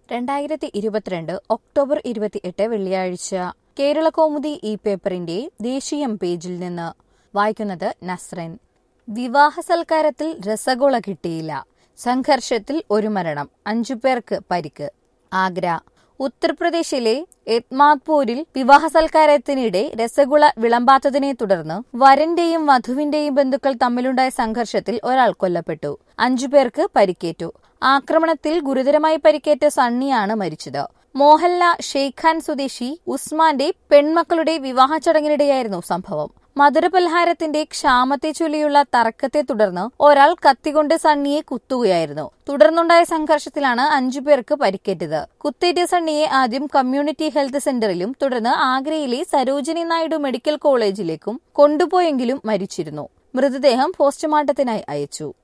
രണ്ടായിരത്തി ഇരുപത്തിരണ്ട് ഒക്ടോബർ ഇരുപത്തിയെട്ട് വെള്ളിയാഴ്ച കേരള കൗമുദി ഈ പേപ്പറിന്റെ ദേശീയം പേജിൽ നിന്ന് വായിക്കുന്നത് നസ്രൻ വിവാഹ സൽക്കാരത്തിൽ രസഗുള കിട്ടിയില്ല സംഘർഷത്തിൽ ഒരു മരണം അഞ്ചു പേർക്ക് പരിക്ക് ആഗ്ര ഉത്തർപ്രദേശിലെ എത്മാദ്പൂരിൽ വിവാഹ സൽക്കാരത്തിനിടെ രസഗുള വിളമ്പാത്തതിനെ തുടർന്ന് വരന്റെയും വധുവിന്റെയും ബന്ധുക്കൾ തമ്മിലുണ്ടായ സംഘർഷത്തിൽ ഒരാൾ കൊല്ലപ്പെട്ടു അഞ്ചുപേർക്ക് പരിക്കേറ്റു ആക്രമണത്തിൽ ഗുരുതരമായി പരിക്കേറ്റ സണ്ണിയാണ് മരിച്ചത് മോഹല്ല ഷെയ്ഖാൻ സ്വദേശി ഉസ്മാന്റെ പെൺമക്കളുടെ വിവാഹ ചടങ്ങിനിടെയായിരുന്നു സംഭവം മധുരപലഹാരത്തിന്റെ ക്ഷാമത്തെ ചൊല്ലിയുള്ള തർക്കത്തെ തുടർന്ന് ഒരാൾ കത്തികൊണ്ട് സണ്ണിയെ കുത്തുകയായിരുന്നു തുടർന്നുണ്ടായ സംഘർഷത്തിലാണ് അഞ്ചുപേർക്ക് പരിക്കേറ്റത് കുത്തേറ്റ സണ്ണിയെ ആദ്യം കമ്മ്യൂണിറ്റി ഹെൽത്ത് സെന്ററിലും തുടർന്ന് ആഗ്രയിലെ സരോജിനി നായിഡു മെഡിക്കൽ കോളേജിലേക്കും കൊണ്ടുപോയെങ്കിലും മരിച്ചിരുന്നു മൃതദേഹം പോസ്റ്റ്മോർട്ടത്തിനായി അയച്ചു